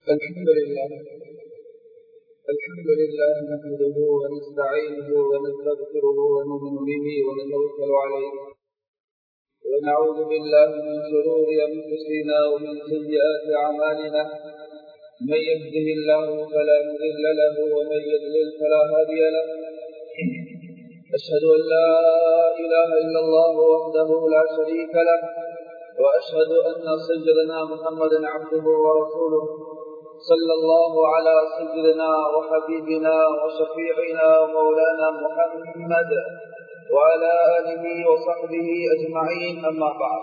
الحمد لله الحمد لله نحمده ونستعينه ونستغفره ونؤمن به ونتوكل عليه ونعوذ بالله من شرور انفسنا ومن سيئات اعمالنا من يهده الله فلا مضل له ومن يضلل فلا هادي له أشهد أن لا إله إلا الله وحده لا شريك له وأشهد أن سيدنا محمدا عبده ورسوله صلى الله على سيدنا وحبيبنا وشفيعنا ومولانا محمد وعلى آله وصحبه أجمعين أما بعد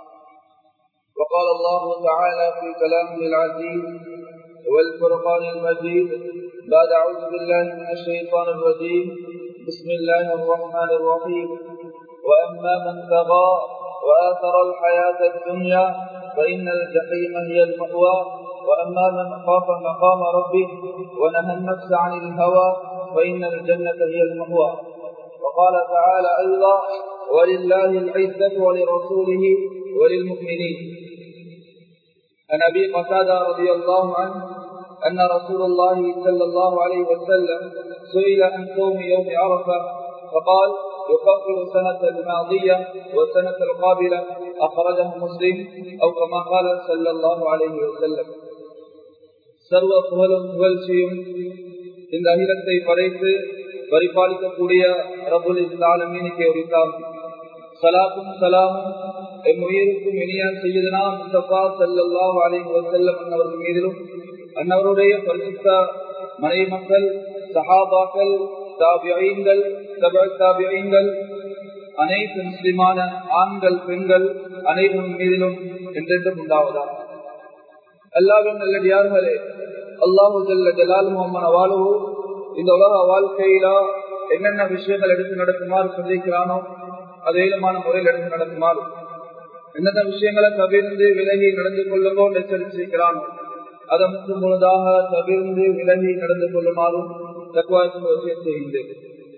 وقال الله تعالى في كلامه العزيز والفرقان المجيد بعد أعوذ بالله من الشيطان الرجيم بسم الله الرحمن الرحيم وأما من طغى وآثر الحياة الدنيا فإن الجحيم هي المأوى وأما من خاف مقام ربه ونهى النفس عن الهوى فإن الجنة هي المأوى وقال تعالى أيضا ولله العزة ولرسوله وللمؤمنين عن أبي قتادة رضي الله عنه أن رسول الله صلى الله عليه وسلم سئل عن صوم يوم عرفة فقال يكفر السنة الماضية والسنة القابلة أخرجه مسلم أو كما قال صلى الله عليه وسلم சர்வ புகழும் புகழ்ச்சியும் இந்த அகிலத்தை படைத்து பரிபாலிக்கக்கூடிய ரபுல் இஸ்லாலமீனுக்கு உரித்தாம் சலாத்தும் சலாமும் எம் உயிருக்கும் இனிய செய்தனா முஸ்தபா சல்லாஹ் அலி வசல்லம் அன்னவர்கள் மீதிலும் அன்னவருடைய பரிசுத்த மனைவி மக்கள் சஹாபாக்கள் தாபியங்கள் தாபியங்கள் அனைத்து முஸ்லிமான ஆண்கள் பெண்கள் அனைவரும் மீதிலும் என்றென்றும் உண்டாவதா அல்லாவின் நல்லடியார்களே அல்லாஹு ஜல்ல ஜலால் முகமன் அவாலுவோ இந்த உலக வாழ்க்கையில என்னென்ன விஷயங்கள் எடுத்து நடக்குமாறு சொல்லிக்கிறானோ அதேமான முறையில் எடுத்து நடக்குமாறு என்னென்ன விஷயங்களை தவிர்ந்து விலகி நடந்து கொள்ளுமோ எச்சரிச்சிருக்கிறானோ அதை மட்டும் முழுதாக தவிர்ந்து விலகி நடந்து கொள்ளுமாறும் தக்குவாய்க்கு செய்கின்றேன்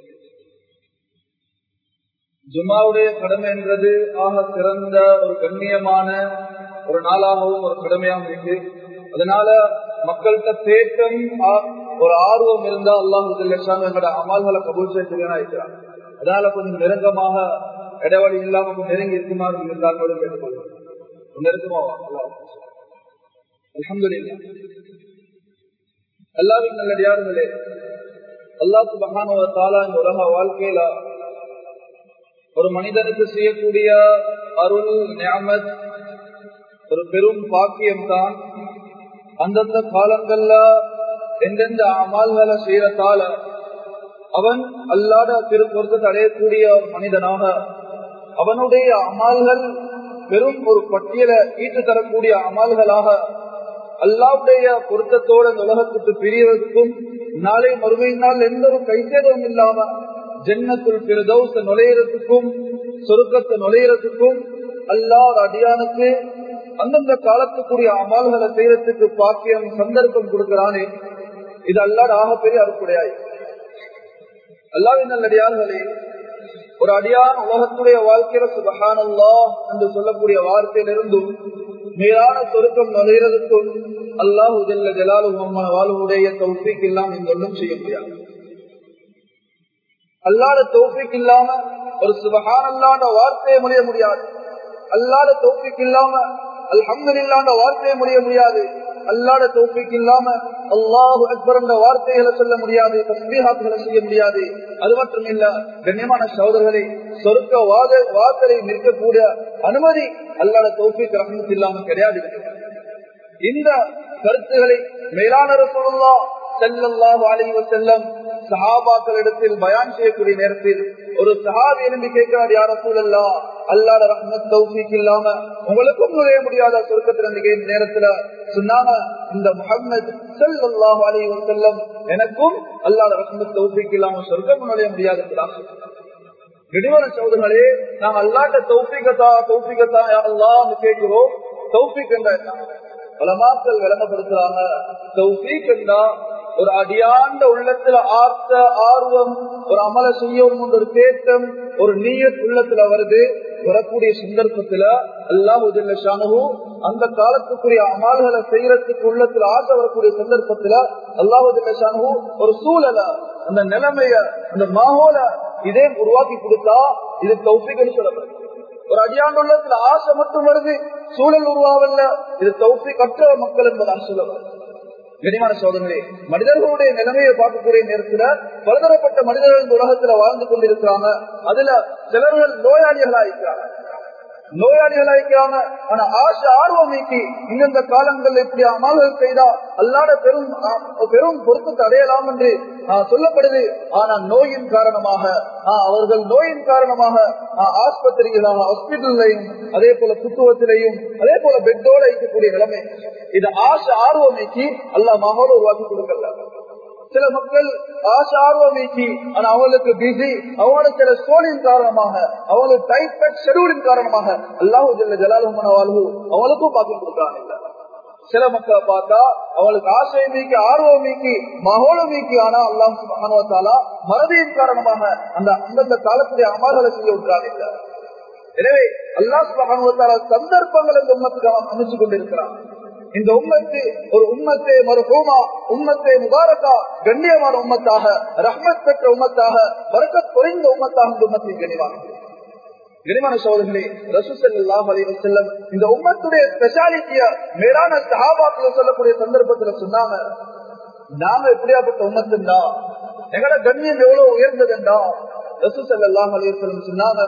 ஜுமாவுடைய கடமை என்றது ஆக சிறந்த ஒரு கண்ணியமான ஒரு நாளாகவும் ஒரு கடமையாகவும் இருக்கு அதனால மக்கள்கிட்ட தேட்டம் ஒரு ஆர்வம் இருந்தா அல்லாஹ் எங்களோட அமல்களை கபூல் செய்யலாம் இருக்கிறார் அதனால கொஞ்சம் நெருக்கமாக இடைவெளி இல்லாம கொஞ்சம் நெருங்கி இருக்குமாறு இருந்தால் கூட கேட்டுக்கொள்ளும் நெருக்கமாவா அலமதுல்லா அல்லாவின் நல்லடியார்களே அல்லாஹ் சுபகான தாலா இந்த உலக வாழ்க்கையில ஒரு மனிதனுக்கு செய்யக்கூடிய அருள் நியாமத் ஒரு பெரும் பாக்கியம் தான் அந்தந்த காலங்கள்ல எந்தெந்த அமால்களை செய்யறதால அவன் அல்லாத திருப்பொருத்தத்தை அடையக்கூடிய ஒரு மனிதனாக அவனுடைய அமால்கள் பெரும் ஒரு பட்டியலை ஈட்டு தரக்கூடிய அமால்களாக அல்லாவுடைய பொருத்தத்தோட இந்த உலகத்துக்கு பிரியவதற்கும் நாளை மறுமையினால் எந்த ஒரு கைசேதமும் இல்லாம ஜென்னத்துள் பிரதௌச நுழையறதுக்கும் சொருக்கத்தை நுழையறதுக்கும் அல்லாத அடியானுக்கு அந்தந்த காலத்துக்குரிய அமால்களை செய்யறதுக்கு பாக்கியம் சந்தர்ப்பம் கொடுக்கிறானே இது அல்லாட ஆகப்பெரிய அறுப்புடையாய் அல்லாவின் நல்லடியார்களே ஒரு அடியான் உலகத்துடைய வாழ்க்கையில சுபகானல்லா என்று சொல்லக்கூடிய வார்த்தையிலிருந்தும் மேலான சொருக்கம் நுழைகிறதுக்கும் அல்லாஹு ஜல்ல ஜலாலு வாழ்வுடைய தௌஃபிக் இல்லாம இந்த ஒன்றும் செய்ய முடியாது அல்லாத தௌஃபிக் இல்லாம ஒரு சுபகான் அல்லாண்ட வார்த்தையை முடிய முடியாது அல்லாத தௌஃபிக் இல்லாம அல்ஹம்து இல்லாண்ட வார்த்தையை முடிய முடியாது அல்லாட தோப்பிக்கு இல்லாம அல்லாஹு அக்பர் என்ற வார்த்தைகளை சொல்ல முடியாது தஸ்மீஹாத்துகளை செய்ய முடியாது அது மட்டும் இல்ல கண்ணியமான சகோதரர்களை சொருக்க வாத வாக்களை நிற்கக்கூடிய அனுமதி அல்லாட தோப்பிக்கு ரஹமத்து இல்லாம கிடையாது இந்த கருத்துக்களை மேலான சொல்லா செல்லல்லாஹு அலைவ செல்லம் சஹாபாக்களிடத்தில் பயான் செய்யக்கூடிய நேரத்தில் ஒரு சஹாபி எழுப்பி கேட்கிறார் யார சூழல்லா அல்லாட ரஹ்மத் தௌஃபிக் இல்லாம உங்களுக்கும் நுழைய முடியாத சொர்க்கத்தில் நேரத்துல சொன்னாங்க இந்த முகமது செல்லாஹு அலி செல்லம் எனக்கும் அல்லாட ரஹ்மத் தௌஃபிக் இல்லாம சொர்க்கம் நுழைய முடியாது நெடுவன சோதர்களே நாங்க அல்லாட்ட தௌஃபிகத்தா தௌஃபிகத்தா அல்லான்னு கேட்கிறோம் தௌஃபிக் என்ற பலமாக்கள் விளங்கப்படுத்துறாங்க தௌஃபீக் என்றா ஒரு அடியாண்ட உள்ளத்துல ஆர்த்த ஆர்வம் ஒரு அமல செய்யணும் ஒரு தேட்டம் ஒரு நீயத் உள்ளத்துல வருது வரக்கூடிய சந்தர்ப்பத்துல அல்லாஹு அந்த காலத்துக்குரிய அமால்களை செய்யறதுக்கு உள்ளத்துல ஆசை வரக்கூடிய சந்தர்ப்பத்துல அல்லாஹு ஒரு சூழல அந்த நிலைமைய அந்த மாகோல இதே உருவாக்கி கொடுத்தா இது தௌசிகன்னு சொல்லப்படுது ஒரு அடியாண்டுள்ளத்துல ஆசை மட்டும் வருது சூழல் உருவாவல்ல இது தௌசி கற்ற மக்கள் என்பதாக சொல்லப்படுது கனிமான சோதனை மனிதர்களுடைய நிலைமையை பார்க்கக்கூடிய நேரத்துல பலதரப்பட்ட மனிதர்கள் இந்த உலகத்துல வாழ்ந்து கொண்டிருக்கிறாங்க அதுல சிலர்கள் நோயாளிகளா இருக்கிறாங்க நோயாளிகளா இருக்கிறாங்க ஆனா ஆசை ஆர்வம் நீக்கி இந்தந்த காலங்கள் இப்படி அமல்கள் செய்தா அல்லாத பெரும் பெரும் பொருத்தத்தை அடையலாம் என்று சொல்லப்படுது ஆனா நோயின் காரணமாக அவர்கள் நோயின் காரணமாக ஆஸ்பத்திரிகளாக ஹாஸ்பிட்டல்லையும் அதே போல புத்துவத்திலையும் அதே போல பெட்டோட இருக்கக்கூடிய நிலைமை இது ஆசை ஆர்வம் நீக்கி அல்லா மகோட உருவாக்கி கொடுக்கல சில மக்கள் ஆசை ஆர்வம் நீக்கி ஆனா அவங்களுக்கு பிஸி அவங்களுக்கு சில சோழின் காரணமாக அவங்களுக்கு டைப் ஷெடியூலின் காரணமாக அல்லாஹு ஜல்ல ஜலாலுமன வாழ்வு அவங்களுக்கும் பார்க்க கொடுக்குறாங்க சில மக்களை பார்த்தா அவளுக்கு ஆசை மீக்கி ஆர்வம் மீக்கி மகோலம் மீக்கி ஆனா அல்லாம் மகனவத்தாலா மறதியின் காரணமாக அந்த அந்தந்த காலத்துடைய அமல்களை செய்ய விட்டாங்க எனவே அல்லாஹ் மகனவத்தாலா சந்தர்ப்பங்கள் இந்த உண்மத்துக்கு அமைச்சு கொண்டிருக்கிறான் இந்த உம்மத்து ஒரு உம்மத்தே மறுபூமா உம்மத்தே முபாரக்கா கண்ணியமான உம்மத்தாக ரஹ்மத் பெற்ற உம்மத்தாக வரக்க குறைந்த உம்மத்தாக இந்த உம்மத்தின் கனிவான கனிமான சோழர்களே ரசூசல்லாஹ் அலைவர் செல்லம் இந்த உம்மத்துடைய ஸ்பெஷாலிட்டிய மேலான சஹாபாக்கள் சொல்லக்கூடிய சந்தர்ப்பத்துல சொன்னாங்க நாம எப்படியாப்பட்ட உம்மத்துண்டா எங்களோட கண்ணியம் எவ்வளவு உயர்ந்ததுண்டா ரசூசல்லாஹ் அலைவர் செல்லம் சொன்னாங்க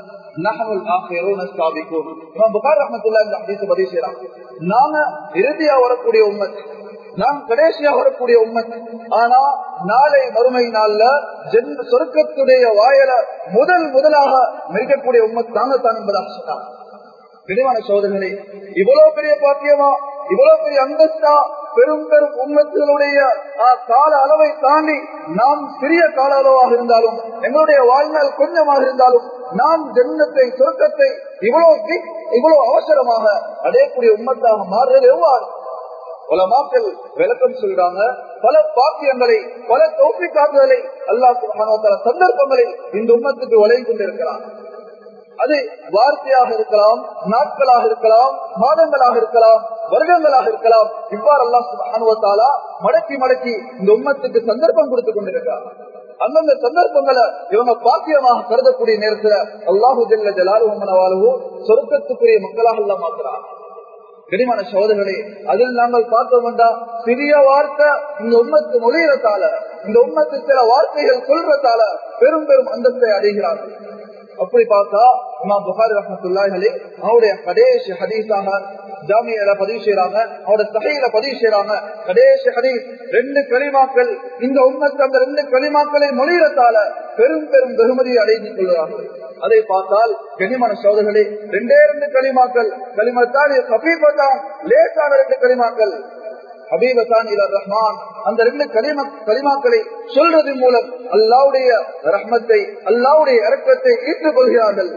நாம இறுதியா வரக்கூடிய உண்மை நாம் கடைசியா வரக்கூடிய உண்மை ஆனா நாளை மறுமை நாள்ல ஜென்ம சொருக்கத்துடைய வாயில முதல் முதலாக மிகக்கூடிய உண்மை தாங்க தான் என்பதாக சொன்னாங்க பிரிவான சோதனை இவ்வளவு பெரிய பாக்கியமா இவ்வளவு பெரிய அந்தஸ்தா பெரும் பெரும் உண்மத்தினுடைய கால அளவை தாண்டி நாம் சிறிய கால அளவாக இருந்தாலும் எங்களுடைய வாழ்நாள் கொஞ்சமாக இருந்தாலும் நாம் ஜென்மத்தை சொர்க்கத்தை இவ்வளவு இவ்வளவு அவசரமாக அடையக்கூடிய உண்மத்தாக மாறுறது எவ்வாறு பல மாக்கள் விளக்கம் சொல்றாங்க பல பாக்கியங்களை பல தோப்பிக்காக்குதலை அல்லாஹ் சந்தர்ப்பங்களை இந்த உண்மத்துக்கு வளைவு கொண்டிருக்கிறார் அது வார்த்தையாக இருக்கலாம் நாட்களாக இருக்கலாம் மாதங்களாக இருக்கலாம் வருடங்களாக இருக்கலாம் இவ்வாறு அல்லாஹாலா மடக்கி மடக்கி இந்த உம்மத்துக்கு சந்தர்ப்பம் கொடுத்து கொண்டிருக்கிறார் அந்தந்த சந்தர்ப்பங்களை இவங்க பாக்கியமாக கருதக்கூடிய நேரத்துல அல்லாஹு ஜல்ல ஜலாலுவோ சொருக்கத்துக்குரிய மக்களாக எல்லாம் மாத்துறார் கனிமான சோதனைகளே அதில் நாங்கள் பார்த்தோம் என்றா சிறிய வார்த்தை இந்த உண்மத்து மொழியிறத்தால இந்த உண்மத்து சில வார்த்தைகள் சொல்றதால பெரும் பெரும் அந்தஸ்தை அடைகிறார்கள் அப்படி பார்த்தா இமாம் புகாரி ரஹமத்துல்லாஹி அவருடைய கடைசி ஹதீஸாக ஜாமியில பதிவு செய்யறாங்க அவருடைய சகையில பதிவு செய்யறாங்க கடைசி ஹதீஸ் ரெண்டு களிமாக்கள் இந்த உண்மத்து அந்த ரெண்டு களிமாக்களை மொழியிறத்தால பெரும் பெரும் வெகுமதியை அடைந்து கொள்கிறார்கள் அதை பார்த்தால் கனிமான சோதர்களே ரெண்டே ரெண்டு களிமாக்கள் களிமத்தான் கபீபத்தான் லேசான ரெண்டு களிமாக்கள் ஹபீபத்தான் இல ரஹ்மான் அந்த ரெண்டு களிம களிமாக்களை சொல்றது மூலம் அல்லாவுடைய ரஹ்மத்தை அல்லாவுடைய இறக்கத்தை ஏற்றுக்கொள்கிறார்கள்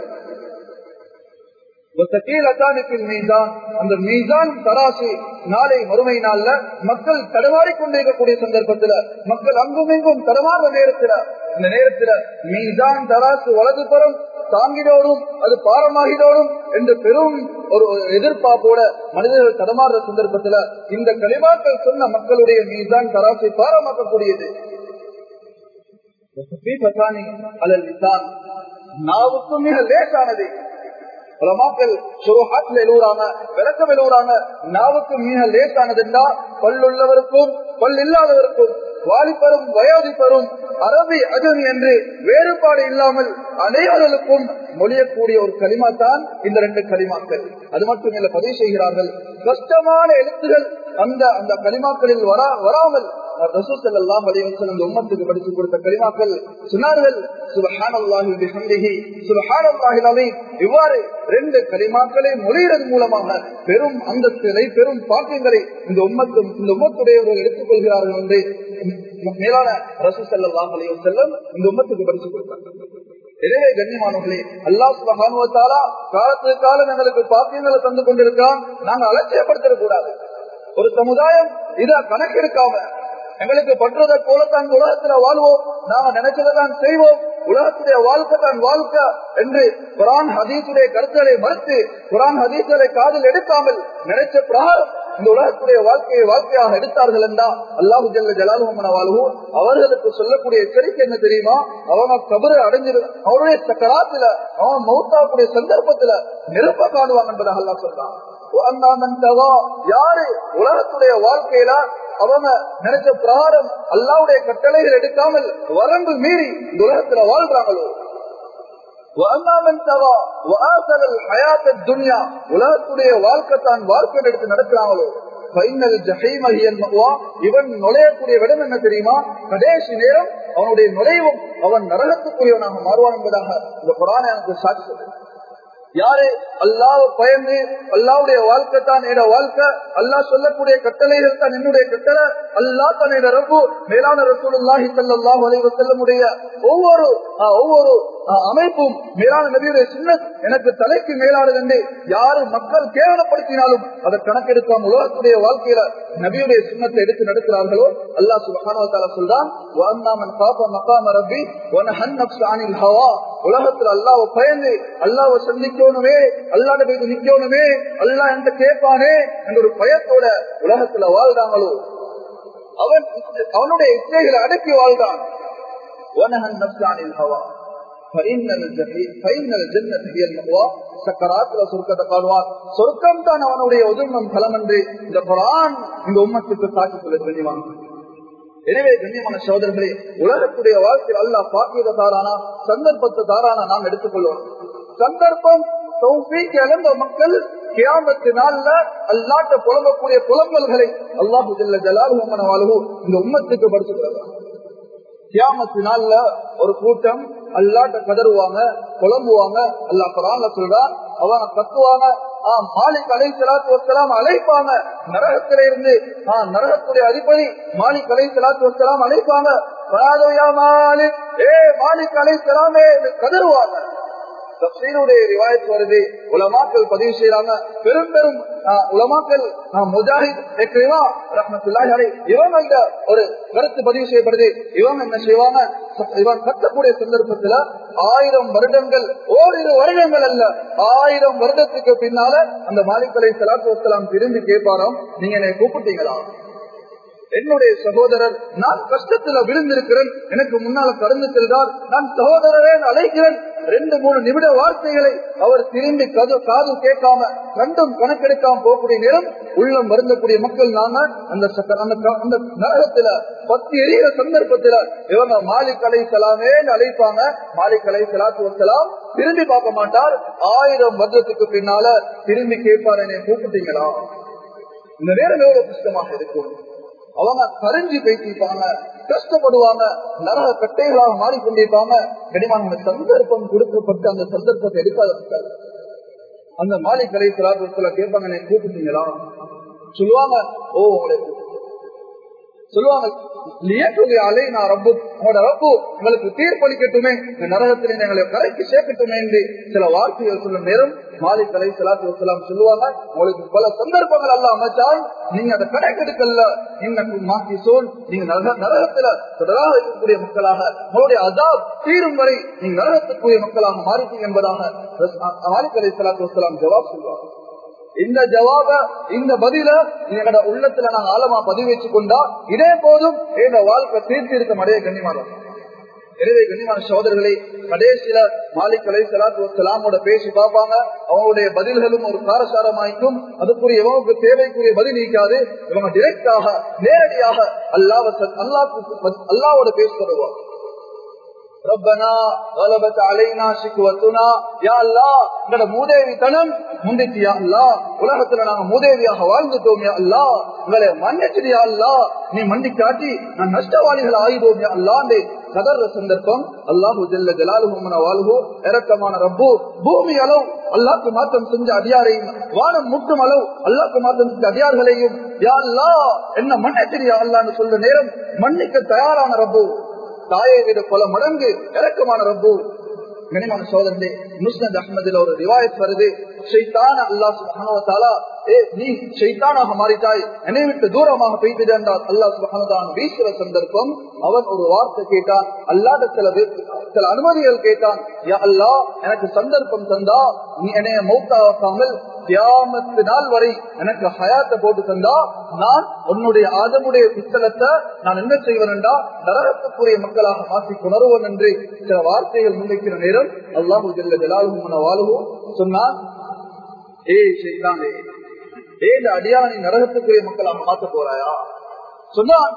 அந்த மீசான் தராசு நாளை மறுமை நாள்ல மக்கள் தடமாறி கொண்டிருக்கக்கூடிய சந்தர்ப்பத்துல மக்கள் அங்கும் இங்கும் தடமாற நேரத்துல இந்த நேரத்துல மீசான் தராசு வலது புறம் தாங்கினோடும் அது பாரமாகினோடும் என்று பெரும் ஒரு எதிர்பார்ப்போட மனிதர்கள் தடமாறுற சந்தர்ப்பத்துல இந்த களிமாக்கள் சொன்ன மக்களுடைய மீதான் தராசை பாரமாக்கக்கூடியது நாவுக்கு மிக லேசானது உலமாக்கள் சுருஹாத்துல எழுவுறாங்க விளக்கம் எழுவுறாங்க நாவுக்கு மிக லேசானதுண்டா பல்லுள்ளவருக்கும் பல் இல்லாதவருக்கும் வாலிபரும் வயோதிப்பரும் அரபி அஜம் என்று வேறுபாடு இல்லாமல் அனைவர்களுக்கும் மொழியக்கூடிய ஒரு களிமா தான் இந்த ரெண்டு களிமாக்கள் அது மட்டும் இல்ல பதிவு செய்கிறார்கள் கஷ்டமான எழுத்துகள் அந்த அந்த களிமாக்களில் வரா வராமல் ரசூசல்லாம் வலிவசல் உம்மத்துக்கு படித்து கொடுத்த கலிமாக்கள் சொன்னார்கள் சுபஹானல்லாஹி பிஹம்திஹி சுபஹானல்லாஹில் அலீம் இவ்வாறு ரெண்டு கலிமாக்களை மொழியிறது மூலமாக பெரும் அந்தஸ்தினை பெரும் பாக்கியங்களை இந்த உம்மத்தும் இந்த உம்மத்துடையவர்கள் எடுத்துக் கொள்கிறார்கள் என்று மேலான ரசூசல்லாம் அலிவசல்லம் இந்த உம்மத்துக்கு படித்து கொடுத்தார்கள் எனவே கண்ணியமானவர்களே அல்லாஹ் சுபஹானுவத்தாலா காலத்துக்கு காலம் எங்களுக்கு பாக்கியங்களை தந்து கொண்டிருக்கான் நாங்க அலட்சியப்படுத்திடக் கூடாது ஒரு சமுதாயம் இத கணக்கெடுக்காம எங்களுக்கு பற்றதை போலத்தான் உலகத்துல வாழ்வோம் நாம நினைச்சதான் செய்வோம் உலகத்துடைய வாழ்க்கை தான் வாழ்க்கை என்று குரான் ஹதீசுடைய கருத்துக்களை மறுத்து குரான் ஹதீசுகளை காதில் எடுக்காமல் நினைச்ச பிரகாரம் இந்த உலகத்துடைய வாழ்க்கையை வாழ்க்கையாக எடுத்தார்கள் என்றா அல்லாஹு ஜல்ல ஜலாலுமன வாழ்வு அவர்களுக்கு சொல்லக்கூடிய எச்சரிக்கை என்ன தெரியுமா அவங்க கபரு அடைஞ்சிரு அவருடைய சக்கராத்துல அவன் மௌத்தாக்கூடிய சந்தர்ப்பத்துல நெருப்ப காணுவாங்க என்பதாக அல்லா சொல்றான் யாரு உலகத்துடைய வாழ்க்கையில அவங்க நினைச்ச பிராரம் அல்லாவுடைய கட்டளைகள் எடுக்காமல் வரம்பு மீறி இந்த உலகத்துல வாழ்றாங்களோ உலகத்துடைய வாழ்க்கை தான் வாழ்க்கை எடுத்து நடக்கிறாங்களோ இவன் நுழையக்கூடிய விடம் என்ன தெரியுமா கடைசி நேரம் அவனுடைய நுழைவும் அவன் நரகத்துக்குரியவனாக மாறுவான் என்பதாக இந்த புராண எனக்கு சாட்சி சொல்லுது யாரு அல்லாஹ் பயந்து அல்லாவுடைய வாழ்க்கை தான் என்னோட வாழ்க்கை அல்லாஹ் சொல்லக்கூடிய கட்டளைகள் தான் என்னுடைய கட்டளை அல்லாஹ் தான் என்னோட ரப்பு மேலான ரசூலுல்லாஹி ஸல்லல்லாஹு அலைஹி வஸல்லமுடைய ஒவ்வொரு ஒவ்வொரு அமைப்பும் மேலான நபியுடைய சின்ன எனக்கு தலைக்கு மேலானது என்று யாரு மக்கள் கேவலப்படுத்தினாலும் அதை கணக்கெடுக்காம உலகத்துடைய வாழ்க்கையில நபியுடைய சின்னத்தை எடுத்து நடக்கிறார்களோ அல்லாஹ் சுபஹானவத்தால சொல்றான் உலகத்துல அல்லாஹ் பயந்து அல்லாஹ் சந்திக்கணுமே அல்லாட போய் நிக்கணுமே அல்லாஹ் என்ற கேட்பானே என்ற ஒரு பயத்தோட உலகத்துல வாழ்றாங்களோ அவன் அவனுடைய இச்சைகளை அடக்கி வாழ்றான் சொர்க்கம் தான் அவனுடைய உதவம் களம் என்று இந்த குரான் இந்த உம்மத்துக்கு சாட்சி சொல்ல தெரியுவாங்க எனவே கண்ணியமான சோதர்களே உலகத்துடைய வாழ்க்கையில் அல்லா பாக்கியத தாரானா சந்தர்ப்பத்தை தாரானா நாம் எடுத்துக்கொள்வோம் சந்தர்ப்பம் இழந்த மக்கள் கியாமத்து நாள்ல அல்லாட்ட புலம்பக்கூடிய புலம்பல்களை அல்லாஹு ஜலாலு இந்த உம்மத்துக்கு படிச்சுக்கிறாங்க கியாமத்து நாள்ல ஒரு கூட்டம் அல்லாட்ட கதறுவாங்க புலம்புவாங்க அல்லா குரான்ல சொல்றா அவங்க கத்துவாங்க மாலிக் அலை சலாத்து வசலாம் அழைப்பாங்க நரகத்தில இருந்து நரகத்துடைய அதிபதி மாலிக் அலை சலாத்து வசலாம் அழைப்பாங்க மாலிக் ஏ மாலிக் அலை சலாமே கதறுவாங்க தப்சீருடைய ரிவாயத் வருது உலமாக்கள் பதிவு செய்யறாங்க பெரும் பெரும் உலமாக்கள் முஜாஹித் ரஹமத்துல்லாஹி இவங்க ஒரு கருத்து பதிவு செய்யப்படுது இவங்க என்ன செய்வாங்க இவன் கத்தக்கூடிய சந்தர்ப்பத்துல ஆயிரம் வருடங்கள் ஓரிரு வருடங்கள் அல்ல ஆயிரம் வருடத்துக்கு பின்னால அந்த மாலிக்கலை சலாத்து வசலாம் திரும்பி கேட்பாராம் நீங்க என்னை கூப்பிட்டீங்களா என்னுடைய சகோதரர் நான் கஷ்டத்துல விழுந்திருக்கிறேன் எனக்கு முன்னால கடந்து செல்றார் நான் சகோதரரே அழைக்கிறேன் ரெண்டு மூணு நிமிட வார்த்தைகளை அவர் திரும்பி கது காது கேட்காம கண்டும் கணக்கெடுக்காம போகக்கூடிய நேரம் உள்ளம் வருந்தக்கூடிய மக்கள் நாங்க அந்த அந்த நரகத்துல பத்து எரியிற சந்தர்ப்பத்துல இவங்க மாலிக் அலை சலாமே அழைப்பாங்க மாலிக் அலை சலாத்து வசலாம் திரும்பி பார்க்க மாட்டார் ஆயிரம் வருடத்துக்கு பின்னால திரும்பி கேட்பார் என்னை கூப்பிட்டீங்களா இந்த நேரம் எவ்வளவு கஷ்டமாக இருக்கும் அவங்க கரைஞ்சி பேசிப்பாங்க கஷ்டப்படுவாங்க நரக கட்டைகளாக மாறிக்கொண்டிருப்பாங்க கனிமான சந்தர்ப்பம் கொடுக்கப்பட்டு அந்த சந்தர்ப்பத்தை எடுக்காத அந்த மாலிக் கலை சிலாபத்துல கேட்பாங்க நீ கூப்பிட்டீங்களா சொல்லுவாங்க ஓ உங்களை சொல்லுவாங்க அலை நான் ரப்பு உங்களோட ரப்பு உங்களுக்கு தீர்ப்பளிக்கட்டுமே இந்த நரகத்திலே எங்களை கரைக்கு சேர்க்கட்டுமே என்று சில வார்த்தைகள் சொல்லும் நேரம் மாலிக் அலை சலாத்து வசலாம் சொல்லுவாங்க உங்களுக்கு பல சந்தர்ப்பங்கள் அல்ல அமைச்சால் நீங்க அதை கணக்கெடுக்கல இன்னும் மாற்றி சோல் நீங்க நரகத்துல தொடராக இருக்கக்கூடிய மக்களாக உங்களுடைய அதாப் தீரும் வரை நீங்க நரகத்துக்குரிய மக்களாக மாறிட்டீங்க என்பதாக மாலிக் அலை சலாத்து வசலாம் ஜவாப் சொல்லுவாங்க இந்த ஜவாப இந்த பதில எங்களோட உள்ளத்துல நாங்க ஆழமா பதிவு வச்சு கொண்டா இதே போதும் எங்க வாழ்க்கை தீர்த்து இருக்க மடைய கண்ணியமான எனவே கண்ணியமான சோதரர்களை கடைசியில மாலிக் அலை சலாத்து வலாமோட பேசி பார்ப்பாங்க அவங்களுடைய பதில்களும் ஒரு காரசாரமாய்க்கும் அதுக்குரிய இவங்களுக்கு தேவைக்குரிய பதில் நீக்காது இவங்க டிரெக்டாக நேரடியாக அல்லாவ அல்லாவுக்கு அல்லாவோட பேசி தருவாங்க ரப்பனா கலபத் அலைனா சிக்குவத்துனா யா அல்லா எங்கட மூதேவி தனம் முந்திச்சு யா அல்லா உலகத்துல நாங்க மூதேவியாக வாழ்ந்துட்டோம் யா அல்லா உங்களை மன்னிச்சிடு யா அல்லா நீ மண்டி காட்டி நான் நஷ்டவாளிகள் ஆயுதோம் யா அல்லாண்டே கதர்ற சந்தர்ப்பம் அல்லாஹு ஜல்ல ஜலாலுமன வாழ்வு இறக்கமான ரப்பு பூமி அளவு அல்லாக்கு மாற்றம் செஞ்ச அதிகாரையும் வானம் முட்டும் அளவு அல்லாக்கு மாற்றம் செஞ்ச அதிகாரிகளையும் யா அல்லா என்ன மன்னிச்சிடு யா அல்லான்னு சொல்ற நேரம் மன்னிக்க தயாரான ரப்பு தாயை விட பல மடங்கு இறக்கமான ரப்பு கனிமான சோதரே முஸ்னத் அஹமதுல ஒரு ரிவாயத் வருது ஷைத்தான அல்லாஹ் சுபஹானஹு ஏ நீ ஷைத்தானாக மாறிட்டாய் என்னை விட்டு தூரமாக போய்த்து என்றால் அல்லாஹ் சுபஹானஹு வீசுற சந்தர்ப்பம் அவன் ஒரு வார்த்தை கேட்டான் அல்லாத சில பேர் சில அனுமதிகள் கேட்டான் யா அல்லா எனக்கு சந்தர்ப்பம் தந்தா நீ என்னைய மௌத்தாக்காமல் தியாமத்து நாள் வரை எனக்கு ஹயாத்தை போட்டு தந்தா நான் உன்னுடைய ஆதமுடைய புத்தகத்தை நான் என்ன செய்வேன்டா நரகத்துக்குரிய மக்களாக மாற்றி உணர்வன் என்று சில வார்த்தைகள் முன்வைக்கிற நேரம் அல்லாஹு ஜல்ல ஜலாலுகும் வாழுவோம் சொன்னான் ஏய் செய்தானே ஏ இந்த அடியானை நரகத்துக்குரிய மக்களாக மாத்த போறாயா சொன்னான்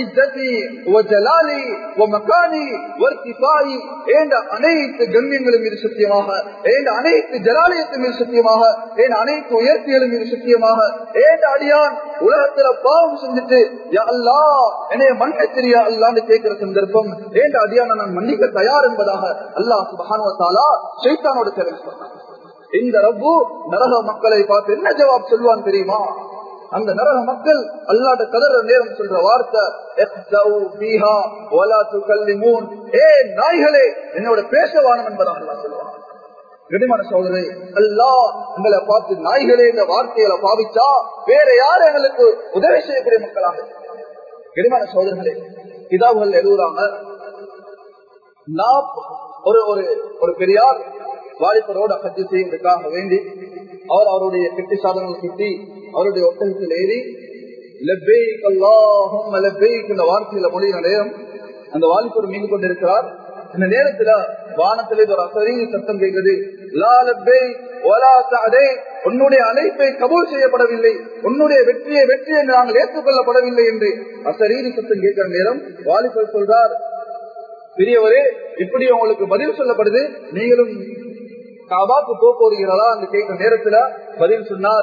அனைத்து கண்ணியங்களும் இது சத்தியமாக அனைத்து ஜலாலயத்தின் மீது சத்தியமாக அனைத்து உயர்த்திகளும் இது சத்தியமாக ஏண்ட அடியான் உலகத்துல பாவம் செஞ்சுட்டு அல்லா என்னைய மன்ன தெரியா அல்லான்னு கேட்கிற சந்தர்ப்பம் ஏண்ட அடியான நான் மன்னிக்க தயார் என்பதாக அல்லாஹ் சுபானுவத்தாலா சைத்தானோட தெரிவித்து சொன்னான் இந்த ரப்பு நரக மக்களை பார்த்து என்ன ஜவாப் சொல்வான் தெரியுமா அந்த நரக மக்கள் அல்லாட கதற நேரம் சொல்ற வார்த்தை ஏ நாய்களே என்னோட பேசவானம் என்பதாக அல்லா சொல்லுவான் கடிமான சோதனை அல்லா உங்களை பார்த்து நாய்களே இந்த வார்த்தைகளை பாவிச்சா வேற யார் எங்களுக்கு உதவி செய்யக்கூடிய மக்களாக கடிமான சோதனைகளே கிதாபுகள் எழுதுறாங்க ஒரு ஒரு ஒரு பெரியார் வாலிபரோடு அகற்றி செய்வதற்காக வேண்டி அவர் அவருடைய கெட்டி சாதனங்கள் சுட்டி அவருடைய ஒட்டகத்தில் ஏறி லெப்பேக் அல்லாஹும் லெப்பேக் என்ற வார்த்தையில மொழியின நேரம் அந்த வாலிபர் மீது கொண்டிருக்கிறார் இந்த நேரத்துல வானத்திலே ஒரு அசரீ சத்தம் கேட்குது லா லெப்பே ஒலா சாதே உன்னுடைய அழைப்பை கபூல் செய்யப்படவில்லை உன்னுடைய வெற்றியை வெற்றி என்று நாங்கள் ஏற்றுக்கொள்ளப்படவில்லை என்று அசரீரி சத்தம் கேட்கிற நேரம் வாலிபர் சொல்றார் பெரியவரே இப்படி உங்களுக்கு பதில் சொல்லப்படுது நீங்களும் காபாக்கு போக போறீங்களா அந்த கேட்கிற நேரத்துல பதில் சொன்னார்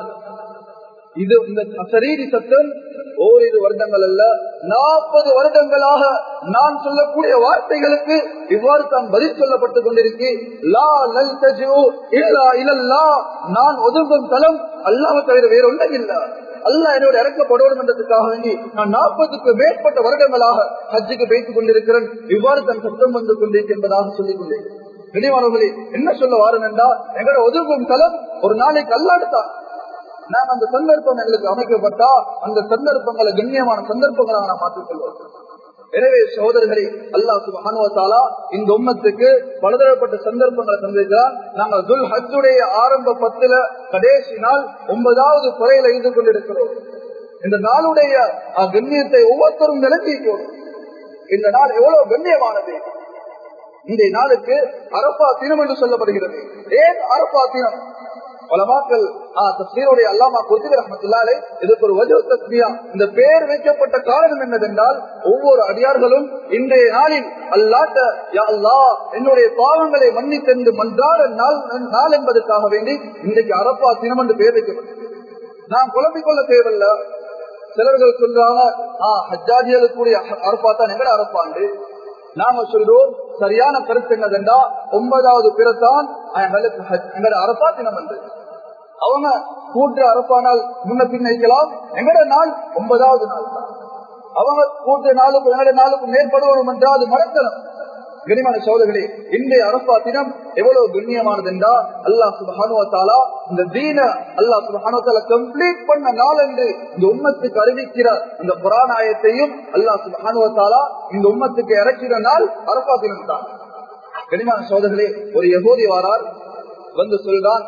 இது இந்த சரீரி சத்தம் ஓரிரு வருடங்கள் அல்ல நாற்பது வருடங்களாக நான் சொல்லக்கூடிய வார்த்தைகளுக்கு இவ்வாறு தான் பதில் சொல்லப்பட்டுக் கொண்டிருக்கு லா லல் தஜு இல்லா இல்லல்லா நான் ஒதுங்கும் தலம் அல்லாம தவிர வேற ஒன்றும் இல்ல அல்ல என்னோட இறக்கப்படணும் என்றதுக்காக வேண்டி நான் நாற்பதுக்கு மேற்பட்ட வருடங்களாக ஹஜ்ஜுக்கு பேசிக் கொண்டிருக்கிறேன் இவ்வாறு தன் சத்தம் வந்து கொண்டிருக்கு என்பதாக சொல்லிக் கொண்டேன் கனிவானவர்களே என்ன சொல்ல வாரம் என்றா எங்களோட ஒதுங்கும் தலம் ஒரு நாளைக்கு அல்லாடுதான் நாம் அந்த சந்தர்ப்பம் எங்களுக்கு அமைக்கப்பட்டா அந்த சந்தர்ப்பங்களை கண்ணியமான சந்தர்ப்பங்களாக நாம் மாற்றிக் கொள்வோம் எனவே சகோதரர்களே அல்லாஹ் சுபானுவத்தாலா இந்த உம்மத்துக்கு பலதரப்பட்ட சந்தர்ப்பங்களை தந்திருக்கிறார் நாங்கள் துல் ஹஜ்ஜுடைய ஆரம்ப பத்துல கடைசி நாள் ஒன்பதாவது குறையில இருந்து கொண்டிருக்கிறோம் இந்த நாளுடைய கண்ணியத்தை ஒவ்வொருத்தரும் விளங்கிக்கணும் இந்த நாள் எவ்வளவு கண்ணியமானது இந்த நாளுக்கு அரப்பா தினம் என்று சொல்லப்படுகிறது ஏன் அரப்பா தினம் பலமாக்கள் தஸ்மீருடைய அல்லாமா குர்தி ரஹமத்துல்லாலே இதுக்கு ஒரு வஜு தஸ்மியா இந்த பெயர் வைக்கப்பட்ட காரணம் என்னவென்றால் ஒவ்வொரு அடியார்களும் இன்றைய நாளில் அல்லாட்ட அல்லா என்னுடைய பாவங்களை மன்னித்தென்று மன்றாட நாள் நாள் என்பதற்காக வேண்டி இன்றைக்கு அரப்பா தினம் என்று பெயர் வைக்கப்பட்டது நாம் குழம்பிக் கொள்ள தேவையில்ல சிலர்கள் சொல்றாங்க ஆஹ் ஹஜ்ஜாஜிகளுக்குரிய அரப்பா தான் எங்கட அரப்பாண்டு நாம சொல்றோம் சரியான கருத்து என்னதென்றா ஒன்பதாவது பிறத்தான் எங்கட அரப்பா தினம் என்று அவங்க கூட்டு அரப்பானால் முன்ன பின்னிக்கலாம் எங்கட நாள் ஒன்பதாவது நாள் தான் அவங்க கூட்டு நாளுக்கு எங்கட நாளுக்கு மேற்படுவோம் என்றால் அது மறத்தனம் கனிமான சோதர்களே இன்றைய அரப்பா தினம் எவ்வளவு கண்ணியமானது என்றா அல்லா சுபஹானுவத்தாலா இந்த தீன அல்லா சுபஹானுவத்தாலா கம்ப்ளீட் பண்ண நாள் என்று இந்த உம்மத்துக்கு அறிவிக்கிற இந்த புராணாயத்தையும் அல்லா சுபஹானுவத்தாலா இந்த உம்மத்துக்கு இறக்கிற நாள் அரப்பா தினம் தான் கனிமான சோதர்களே ஒரு யகோதி வாரார் வந்து சொல்றான்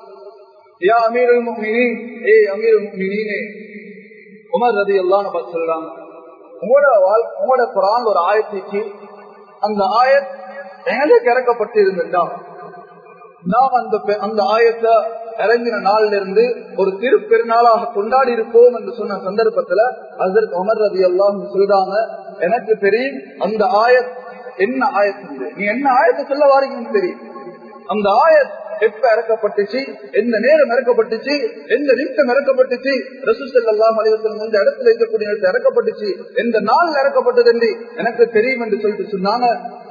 யா அமீருல் முக்மினீன் ஏ அமீருல் முக்மினீனே உமர் ரதி எல்லாம் சொல்றாங்க உங்களோட வாழ் உங்களோட குரான் ஒரு ஆயத்திக்கு அந்த ஆயத் எங்களுக்கு இறக்கப்பட்டு இருந்திருந்தா நாம் அந்த அந்த ஆயத்தை இறங்கின நாள்ல இருந்து ஒரு திருப்பெருநாளாக கொண்டாடி இருப்போம் என்று சொன்ன சந்தர்ப்பத்துல அதற்கு அமர் ரதி எல்லாம் சொல்றாங்க எனக்கு தெரியும் அந்த ஆயத் என்ன ஆயத் நீ என்ன ஆயத்தை சொல்ல வாரீங்கன்னு தெரியும் அந்த ஆயத் எப்ப இறக்கப்பட்டுச்சு எந்த நேரம் இறக்கப்பட்டுச்சு எந்த நிமிஷம் இறக்கப்பட்டுச்சு ரசூசல்லாம் அலிவசம் இந்த இடத்துல இருக்கக்கூடிய இறக்கப்பட்டுச்சு எந்த நாள் இறக்கப்பட்டது என்று எனக்கு தெரியும் என்று சொல்லிட்டு சொன்னாங்க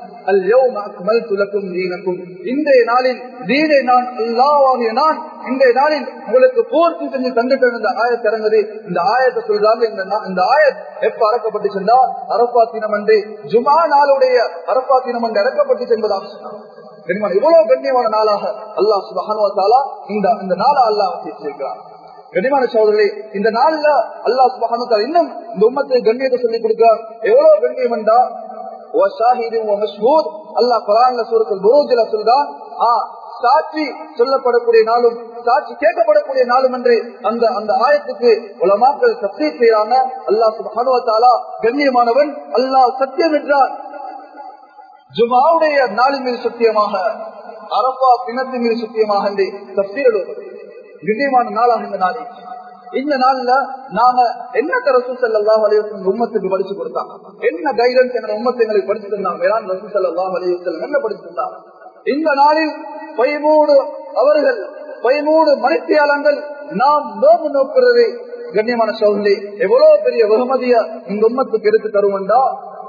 இன்றைய நாளில் தீனை நான் அல்லாவாகிய நான் இன்றைய நாளில் உங்களுக்கு பூர்த்தி செஞ்சு தந்துட்டு இந்த ஆயத் இறங்குது இந்த ஆயத்தை சொல்றாங்க இந்த ஆயத் எப்ப அறக்கப்பட்டுச்சுன்னா அரப்பாத்தினம் என்று ஜுமா நாளுடைய அரப்பாத்தினம் என்று இறக்கப்பட்டுச்சு என்பதாக சொன்னாங்க இவ்வளவு கண்ணியமான நாளாக அல்லாஹ் சுபஹானுவத்தாலா இந்த இந்த நாளை அல்லாஹ் வச்சிருக்கிறார் கண்ணியமான சோதரர்களே இந்த நாள்ல அல்லாஹ் சுபஹானுவத்தாலா இன்னும் இந்த உம்மத்தை கண்ணியத்தை சொல்லி கொடுக்கிறார் எவ்வளவு கண்ணியம் என்றா அல்லாஹ் குரான்ல சூரத்தில் புரோஜில சொல்றான் ஆ சாட்சி சொல்லப்படக்கூடிய நாளும் சாட்சி கேட்கப்படக்கூடிய நாளும் என்று அந்த அந்த ஆயத்துக்கு உலமாக்கள் சத்திய செய்யறாங்க அல்லாஹ் சுபானுவத்தாலா கண்ணியமானவன் அல்லாஹ் சத்தியம் என்றார் ஜுமாவுடைய நாளின் மீது சத்தியமாக அரப்பா பிணத்தின் மீது சத்தியமாக என்று தப்சீரல் கண்ணியமான நாளாக இந்த நாளை இந்த நாள்ல நாம என்ன ரசூ சல்லாஹ் அலையம் உம்மத்துக்கு படிச்சு கொடுத்தாங்க என்ன கைடன்ஸ் எங்க உம்மத்தை எங்களுக்கு படிச்சு தந்தாங்க வேளாண் ரசூ சல்லாஹ் அலையம் என்ன படிச்சு தந்தாங்க இந்த நாளில் பதிமூணு அவர்கள் பதிமூணு மணித்தியாளங்கள் நாம் நோம்பு நோக்குறது கண்ணியமான சோதனை எவ்வளவு பெரிய வெகுமதிய இந்த உம்மத்துக்கு எடுத்து தருவண்டா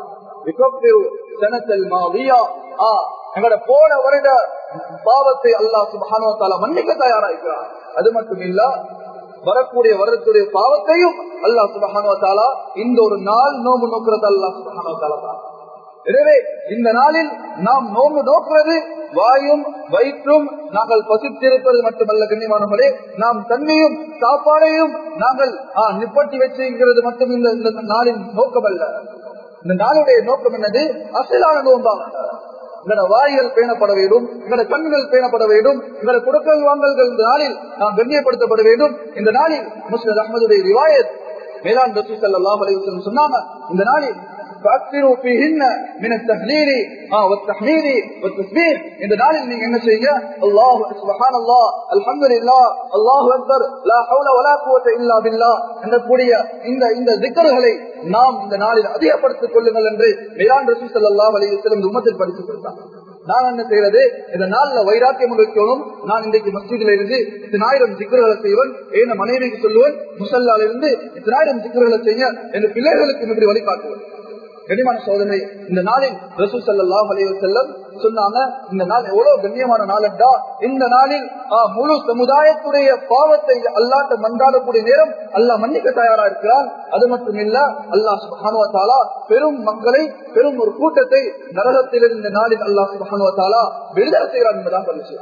எங்களோட போன வருட பாவத்தை அல்லா சுபானுவத்தால மன்னிக்க தயாராகிறார் அது மட்டும் இல்ல வரக்கூடிய வருடத்துடைய பாவத்தையும் அல்லா சுபஹானுவத்தாலா இந்த ஒரு நாள் நோம்பு நோக்குறது அல்லா சுபஹானுவத்தாலா தான் எனவே இந்த நாளில் நாம் நோம்பு நோக்குறது வாயும் வயிற்றும் நாங்கள் பசித்திருப்பது மட்டுமல்ல கண்ணியமானவர்களே நாம் தண்ணியும் சாப்பாடையும் நாங்கள் நிப்பட்டி வச்சுங்கிறது மட்டும் இந்த இந்த நாளின் நோக்கம் அல்ல இந்த நாளுடைய நோக்கம் என்னது அசலான நோம்பாங்க எங்களோட வாய்கள் பேணப்பட வேண்டும் எங்களோட கண்கள் பேணப்பட வேண்டும் எங்களோட கொடுக்கல் வாங்கல்கள் இந்த நாளில் நாம் கண்ணியப்படுத்தப்பட வேண்டும் இந்த நாளில் முஸ்லிம் அஹமதுடைய ரிவாயத் மேலாண் ரசூ சல்லாஹ் அலைவசம் சொன்னாங்க இந்த நாளில் فأكثروا فيهن من التهليل آه والتحميد والتسبيح இந்த நாளில் நீங்க என்ன செய்யுங்க அல்லாஹ் சுபஹான் அல்லாஹ் அல்ஹம்துலில்லாஹ் அல்லாஹு அக்பர் லா ஹவுல வலா குவத இல்லா பில்லாஹ் என்னக்கூடிய இந்த இந்த திக்ர்களை நாம் இந்த நாளில் அதிகப்படுத்திக் கொள்ளுங்கள் என்று மேலான் ரசூல் ஸல்லல்லாஹு அலைஹி வஸல்லம் உம்மத்தில் படித்து கொடுத்தாங்க நான் என்ன செய்யறது இந்த நாள்ல வைராக்கியம் வைக்கணும் நான் இன்றைக்கு மஸ்ஜிதில் இருந்து இத்தனாயிரம் சிக்கர்களை செய்வன் ஏன மனைவிக்கு சொல்லுவேன் முசல்லால இருந்து இத்தனாயிரம் சிக்கர்களை செய்ய என் பிள்ளைகளுக்கு இப்படி வழிகாட்டுவேன் கனிமான சோதனை இந்த நாளில் ரசூ சல்லாஹ் அலைவ செல்லம் சொன்னாங்க இந்த நாள் எவ்வளவு கண்ணியமான நாள் என்றா இந்த நாளில் முழு சமுதாயத்துடைய பாவத்தை அல்லாட்ட மன்றாடக்கூடிய நேரம் அல்லாஹ் மன்னிக்க தயாரா இருக்கிறார் அது மட்டும் இல்ல அல்லாஹ் சுபானுவத்தாலா பெரும் மக்களை பெரும் ஒரு கூட்டத்தை நரகத்தில் இந்த நாளில் அல்லாஹ் சுபானுவத்தாலா விடுதலை செய்கிறார் என்பதாக பதிவு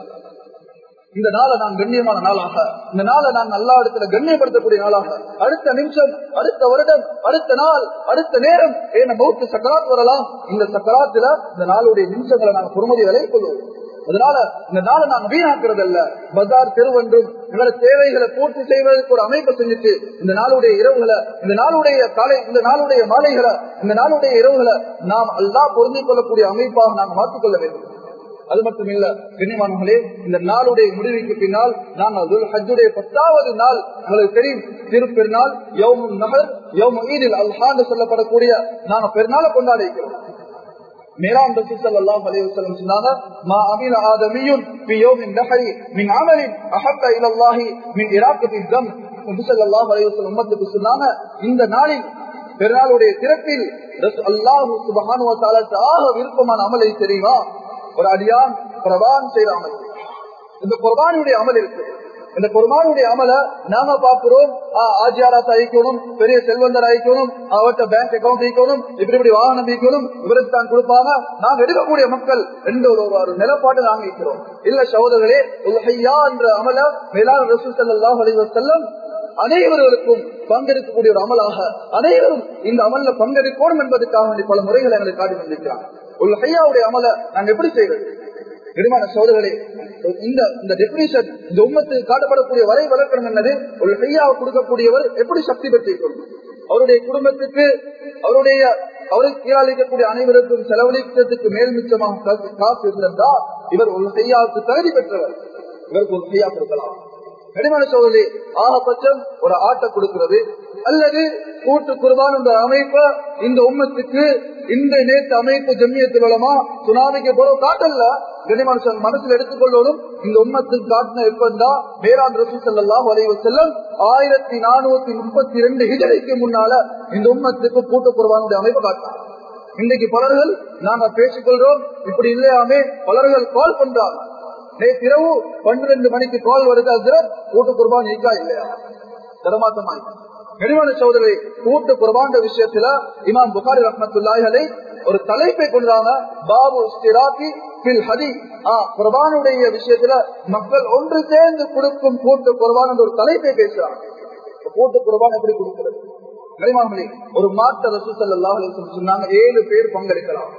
இந்த நாளை நான் கண்ணியமான நாளாக இந்த நாளை நான் நல்லா இடத்துல கண்ணியப்படுத்தக்கூடிய நாளாக அடுத்த நிமிஷம் அடுத்த வருடம் அடுத்த நாள் அடுத்த நேரம் ஏன பௌத்த சக்கராத் வரலாம் இந்த சக்கராத்துல இந்த நாளுடைய நிமிஷங்களை நாங்கள் பொறுமதி விலை கொள்வோம் அதனால இந்த நாளை நாங்க வீணாக்குறது அல்ல பஜார் தெருவென்றும் எங்களோட தேவைகளை பூர்த்தி செய்வதற்கு ஒரு அமைப்பை செஞ்சுட்டு இந்த நாளுடைய இரவுகளை இந்த நாளுடைய காலை இந்த நாளுடைய மாலைகளை இந்த நாளுடைய இரவுகளை நாம் அல்லா பொருந்திக் கொள்ளக்கூடிய அமைப்பாக நாங்கள் மாற்றிக்கொள்ள வேண்டும் அது மட்டும் இல்ல கண்ணியமானவர்களே இந்த நாளுடைய முடிவுக்கு பின்னால் நாங்கள் ஹஜ்ஜுடைய பத்தாவது நாள் உங்களுக்கு தெரியும் திருப்பெருநாள் யௌமும் நகர் யௌம ஈதில் அல்ஹான்னு சொல்லப்படக்கூடிய நாங்க பெருநாளை கொண்டாடி இருக்கிறோம் மேலாம் ரசூசல்லாஹ் அலைஹி வஸல்லம் சொன்னாங்க மா அமில ஆதமியுன் ஃபி யௌமின் நஹரி மின் அமலின் அஹப்ப இலல்லாஹி மின் இராக்கத்தி தம் ரசூசல்லாஹ் அலைஹி வஸல்லம் உம்மத்துக்கு சொன்னாங்க இந்த நாளில் பெருநாளுடைய திறப்பில் அல்லாஹு சுபஹானு வ தஆலா ஆக விருப்பமான அமலை தெரியுமா ஒரு அடியான் குர்பான் செய்யற அமல் இந்த குர்பானுடைய அமல் இருக்கு இந்த குர்பானுடைய அமல நாம பாக்குறோம் ஆஜியாராஸ் அழிக்கணும் பெரிய செல்வந்தர் அழிக்கணும் அவர்கிட்ட பேங்க் அக்கௌண்ட் வைக்கணும் இப்படி இப்படி வாகனம் வைக்கணும் இவருக்கு தான் கொடுப்பாங்க நாங்க எடுக்கக்கூடிய மக்கள் எந்த ஒரு ஒரு நிலப்பாடு நாங்க இருக்கிறோம் இல்ல சகோதரர்களே உலகையா என்ற அமல மேலான ரசூ சல்லாஹ் அலைவசல்லம் அனைவர்களுக்கும் பங்கெடுக்கக்கூடிய ஒரு அமலாக அனைவரும் இந்த அமல்ல பங்கெடுக்கணும் என்பதற்காக பல முறைகளை எங்களுக்கு காட்டி வந்திருக்கிறார் ஒரு ஹையாவுடைய அமல நாங்க எப்படி செய்வது நெடுமான சோதர்களே இந்த இந்த டெபினிஷன் இந்த உம்மத்துக்கு காட்டப்படக்கூடிய வரை வளர்க்கணும் என்னது ஒரு ஹையாவை கொடுக்கக்கூடியவர் எப்படி சக்தி பெற்றிருக்கணும் அவருடைய குடும்பத்துக்கு அவருடைய அவருக்கு கீழாளிக்கக்கூடிய அனைவருக்கும் செலவழிக்கிறதுக்கு மேல் மிச்சமாக காசு இருந்திருந்தா இவர் ஒரு ஹையாவுக்கு தகுதி பெற்றவர் இவருக்கு ஒரு ஹையா கொடுக்கலாம் கடிமான சோதரி ஆகபட்சம் ஒரு ஆட்டை கொடுக்கிறது அல்லது கூட்டு குர்பான் என்ற அமைப்ப இந்த உம்மத்துக்கு இந்த நேற்று அமைப்பு ஜம்மியத்து மூலமா சுனாமிக்கு போல காட்டல்ல கனிமான மனசுல எடுத்துக்கொள்ளணும் இந்த உம்மத்துக்கு காட்டின எப்பந்தா வேளாண் ரசூ செல்லாம் வரைவு செல்லம் ஆயிரத்தி நானூத்தி முப்பத்தி ரெண்டு ஹிஜரைக்கு முன்னால இந்த உம்மத்துக்கு கூட்டு குர்பானுடைய அமைப்பு காட்டினார் இன்றைக்கு பலர்கள் நாங்க பேசிக்கொள்றோம் இப்படி இல்லையாமே பலர்கள் கால் பண்றாங்க நேற்றிரவு பன்னிரண்டு மணிக்கு கால் வருது ஹசரத் கூட்டு குர்பான் இருக்கா இல்லையா தரமாத்தமாய் கனிவான சோதரி கூட்டு குர்பான் விஷயத்துல இமாம் புகாரி ரஹமத்துல்லாஹலை ஒரு தலைப்பை கொண்டாங்க பாபு ஸ்டிராக்கி பில் ஹதி குர்பானுடைய விஷயத்துல மக்கள் ஒன்று சேர்ந்து கொடுக்கும் கூட்டு குர்பான் என்ற ஒரு தலைப்பை பேசுறாங்க கூட்டு குர்பான் எப்படி கொடுக்கிறது கனிமாமணி ஒரு மாத்த ரசூசல்லாஹ் சொன்னாங்க ஏழு பேர் பங்கெடுக்கலாம்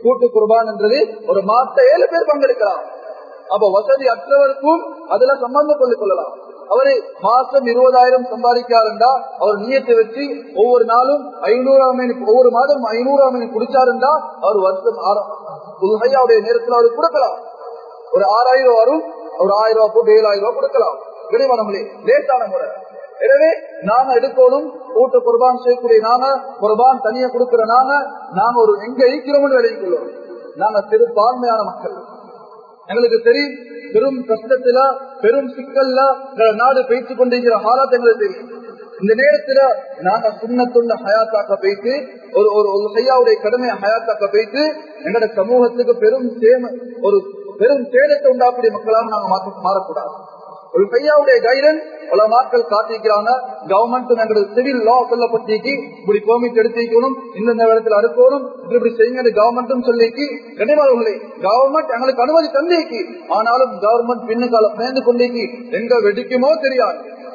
கூட்டு குர்பான் என்றது ஒரு மாத்த ஏழு பேர் பங்கெடுக்கலாம் அப்ப வசதி அற்றவருக்கும் அதுல சம்பந்தம் கொண்டு கொள்ளலாம் அவரு மாசம் இருபதாயிரம் சம்பாதிக்காருண்டா அவர் நீயத்தை வச்சு ஒவ்வொரு நாளும் ஐநூறாம் ஒவ்வொரு மாதம் ஐநூறாம் குடிச்சாருண்டா அவர் வருஷம் உலகையாவுடைய நேரத்தில் அவர் கொடுக்கலாம் ஒரு ஆறாயிரம் வரும் ஒரு ஆயிரம் ரூபாய் போட்டு ஏழாயிரம் ரூபாய் கொடுக்கலாம் கிடைவானங்களே லேட்டான முறை எனவே நாங்க எடுக்கணும் கூட்டு குர்பான் செய்யக்கூடிய நாங்க குர்பான் தனியா கொடுக்கிற நாங்க நாங்க ஒரு எங்க இருக்கிறோம் விளைவிக்கிறோம் நாங்க சிறுபான்மையான மக்கள் எங்களுக்கு தெரியும் பெரும் கஷ்டத்துல பெரும் சிக்கல்ல நாடு பேச்சு கொண்டிருக்கிற ஹாலாத் எங்களுக்கு தெரியும் இந்த நேரத்துல நாங்க சுண்ணத்துள்ள ஹயாத்தாக்க போயிட்டு ஒரு ஒரு ஒரு செய்யாவுடைய கடமையை ஹயாத்தாக்க போயிட்டு எங்களோட சமூகத்துக்கு பெரும் சேம ஒரு பெரும் சேதத்தை உண்டாக்கூடிய மக்களாக நாங்க மாற்ற மாறக்கூடாது ஒரு கையாவுடைய கைடன்ஸ் பல நாட்கள் காட்டிக்கிறாங்க கவர்மெண்ட் எங்களுக்கு சிவில் லா சொல்லப்பட்டிக்கு இப்படி பெர்மிட் எடுத்துக்கணும் இந்த இடத்துல அறுக்கணும் இப்படி செய்யுங்க கவர்மெண்ட் சொல்லிக்கு கனிமர்களே கவர்மெண்ட் எங்களுக்கு அனுமதி தந்திக்கு ஆனாலும் கவர்மெண்ட் பின்னுக்கால பயந்து கொண்டிக்கு எங்க வெடிக்குமோ தெரியாது